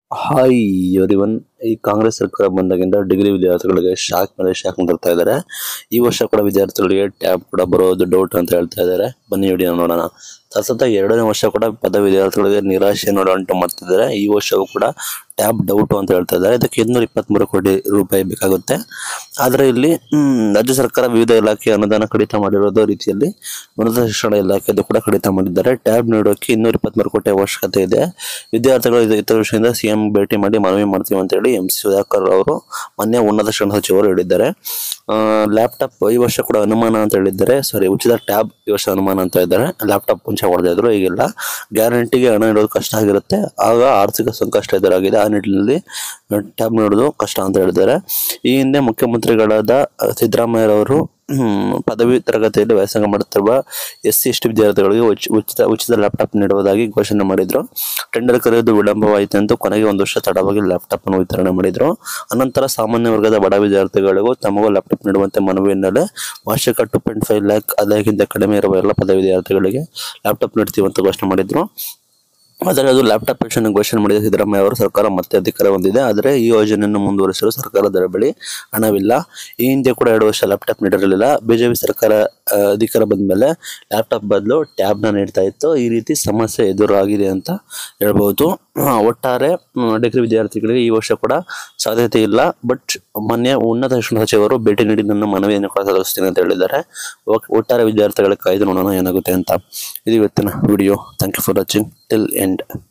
hi everyone ಈ ಕಾಂಗ್ರೆಸ್ ಸರ್ಕಾರ ಬಂದಾಗಿಂದ ಡಿಗ್ರಿ ವಿದ್ಯಾರ್ಥಿಗಳಿಗೆ ಶಾಕ್ ಮೇಲೆ ಶಾಕ್ ಮಾಡ್ತಾ ಇದ್ದಾರೆ ಈ ವರ್ಷ ಕೂಡ ವಿದ್ಯಾರ್ಥಿಗಳಿಗೆ ಟ್ಯಾಬ್ ಕೂಡ ಬರೋದು ಡೌಟ್ ಅಂತ ಹೇಳ್ತಾ ಇದ್ದಾರೆ ಬನ್ನಿ ವಿಡಿಯೋ ನೋಡೋಣ ಸತತ ಎರಡನೇ ವರ್ಷ ಕೂಡ ಪದವಿ ವಿದ್ಯಾರ್ಥಿಗಳಿಗೆ ನಿರಾಶೆ ನೋಡ ಉಂಟು ಮಾಡ್ತಿದ್ದಾರೆ ಈ ವರ್ಷವೂ ಕೂಡ ಟ್ಯಾಬ್ ಡೌಟ್ ಅಂತ ಹೇಳ್ತಾ ಇದ್ದಾರೆ ಇದಕ್ಕೆ ಇನ್ನೂರ ಇಪ್ಪತ್ಮೂರು ಕೋಟಿ ರೂಪಾಯಿ ಬೇಕಾಗುತ್ತೆ ಆದರೆ ಇಲ್ಲಿ ಹ್ಮ್, ರಾಜ್ಯ ಸರ್ಕಾರ ವಿವಿಧ ಇಲಾಖೆ ಅನುದಾನ ಕಡಿತ ಮಾಡಿರೋದು ರೀತಿಯಲ್ಲಿ ಉನ್ನತ ಶಿಕ್ಷಣ ಇಲಾಖೆದು ಕೂಡ ಕಡಿತ ಮಾಡಿದ್ದಾರೆ ಟ್ಯಾಬ್ ನೀಡೋಕೆ ಇನ್ನೂರ ಇಪ್ಪತ್ಮೂರು ಕೋಟಿ ಅವಶ್ಯಕತೆ ಇದೆ ವಿದ್ಯಾರ್ಥಿಗಳು ಇದು ಇತರ ವಿಷಯದಿಂದ ಸಿಎಂ ಭೇಟಿ ಮಾಡಿ ಮನವಿ ಮಾಡ್ತೀವಿ ಅಂತ ಹೇಳಿ ಎಂ ಸಿ ಸುಧಾಕರ್ ಅವರು ಮೊನ್ನೆ ಉನ್ನತ ಶಿಕ್ಷಣ ಸಚಿವರು ಹೇಳಿದ್ದಾರೆ ಲ್ಯಾಪ್ಟಾಪ್ ಈ ವರ್ಷ ಕೂಡ ಅನುಮಾನ ಅಂತ ಹೇಳಿದ್ದಾರೆ ಸಾರಿ ಉಚಿತ ಟ್ಯಾಬ್ ಈ ವರ್ಷ ಅನುಮಾನ ಅಂತ ಇದ್ದಾರೆ ಲ್ಯಾಪ್ಟಾಪ್ ಮುಂಚೆ ಹೊಡೆದಿದ್ರು ಇದ್ರು ಈಗಿಲ್ಲ ಗ್ಯಾರಂಟಿಗೆ ಹಣ ನೀಡೋದು ಕಷ್ಟ ಆಗಿರುತ್ತೆ ಆಗ ಆರ್ಥಿಕ ಸಂಕಷ್ಟ ಎದುರಾಗಿದೆ ಆ ನಿಟ್ಟಿನಲ್ಲಿ ಟ್ಯಾಬ್ ನೀಡೋದು ಕಷ್ಟ ಅಂತ ಹೇಳಿದ್ದಾರೆ ಈ ಹಿಂದೆ ಮುಖ್ಯಮಂತ್ರಿಗಳಾದ ಅಹ್, ಸಿದ್ದರಾಮಯ್ಯರವರು ಹ್ಮ್, ಪದವಿ ತರಗತಿಯಲ್ಲಿ ವ್ಯಾಸಂಗ ಮಾಡುತ್ತಿರುವ ಎಸ್ ಸಿ ಎಸ್ ಟಿ ವಿದ್ಯಾರ್ಥಿಗಳಿಗೆ ಉಚ್- ಉಚಿತ ಉಚಿತ ಲ್ಯಾಪ್ಟಾಪ್ ನೀಡುವುದಾಗಿ ಘೋಷಣೆ ಮಾಡಿದ್ರು ಟೆಂಡರ್ ಕರೆಯೋದು ವಿಳಂಬವಾಯಿತು ಅಂತ ಕೊನೆಗೆ ಒಂದು ವರ್ಷ ತಡವಾಗಿ ಲ್ಯಾಪ್ಟಾಪ್ ಅನ್ನು ವಿತರಣೆ ಮಾಡಿದ್ರು ಅನಂತರ ಸಾಮಾನ್ಯ ವರ್ಗದ ಬಡ ವಿದ್ಯಾರ್ಥಿಗಳಿಗೂ ತಮಗೂ ಲ್ಯಾಪ್ಟಾಪ್ ನೀಡುವಂತೆ ಮನವಿ ಹಿನ್ನೆಲೆ ವಾರ್ಷಿಕ ಟು ಪಾಯಿಂಟ್ ಫೈವ್ ಲ್ಯಾಕ್ ಅದಕ್ಕಿಂತ ಕಡಿಮೆ ಇರುವ ಎಲ್ಲ ಪದವಿ ವಿದ್ಯಾರ್ಥಿಗಳಿಗೆ ಲ್ಯಾಪ್ಟಾಪ್ ನೀಡ್ತೀವಿ ಅಂತ ಘೋಷಣೆ ಮಾಡಿದ್ರು ಆದರೆ ಅದು ಲ್ಯಾಪ್ಟಾಪ್ ಯೋಜನೆ ಘೋಷಣೆ ಮಾಡಿದ ಸಿದ್ದರಾಮಯ್ಯ ಅವರು ಸರ್ಕಾರ ಮತ್ತೆ ಅಧಿಕಾರ ಹೊಂದಿದೆ ಆದರೆ ಈ ಯೋಜನೆಯನ್ನು ಮುಂದುವರಿಸಲು ಸರ್ಕಾರದ ಬಳಿ ಹಣವಿಲ್ಲ ಈ ಹಿಂದೆ ಕೂಡ ಎರಡು ವರ್ಷ ಲ್ಯಾಪ್ಟಾಪ್ ನೀಡಿರಲಿಲ್ಲ ಬಿಜೆಪಿ ಸರ್ಕಾರ ಆ, ಅಧಿಕಾರ ಬಂದ ಮೇಲೆ ಲ್ಯಾಪ್ಟಾಪ್ ಬದಲು ಟ್ಯಾಬ್ನ ನೀಡ್ತಾ ಇತ್ತು ಈ ರೀತಿ ಸಮಸ್ಯೆ ಎದುರಾಗಿದೆ ಅಂತ ಹೇಳ್ಬೋದು ಆ, ಒಟ್ಟಾರೆ ಮ್, ಡಿಗ್ರಿ ವಿದ್ಯಾರ್ಥಿಗಳಿಗೆ ಈ ವರ್ಷ ಕೂಡ ಸಾಧ್ಯತೆ ಇಲ್ಲ ಬಟ್ ಮೊನ್ನೆ ಉನ್ನತ ಶಿಕ್ಷಣ ಸಚಿವರು ಭೇಟಿ ನೀಡಿ ನನ್ನ ಮನವಿಯನ್ನು ಕೂಡ ಸಲ್ಲಿಸ್ತೀನಿ ಅಂತ ಹೇಳಿದ್ದಾರೆ ಒಟ್- ಒಟ್ಟಾರೆ ವಿದ್ಯಾರ್ಥಿಗಳ ಕಾಯ್ದು ನೋಡೋಣ ಏನಾಗುತ್ತೆ ಅಂತ ಇದು ಇವತ್ತಿನ video thank you for watching till end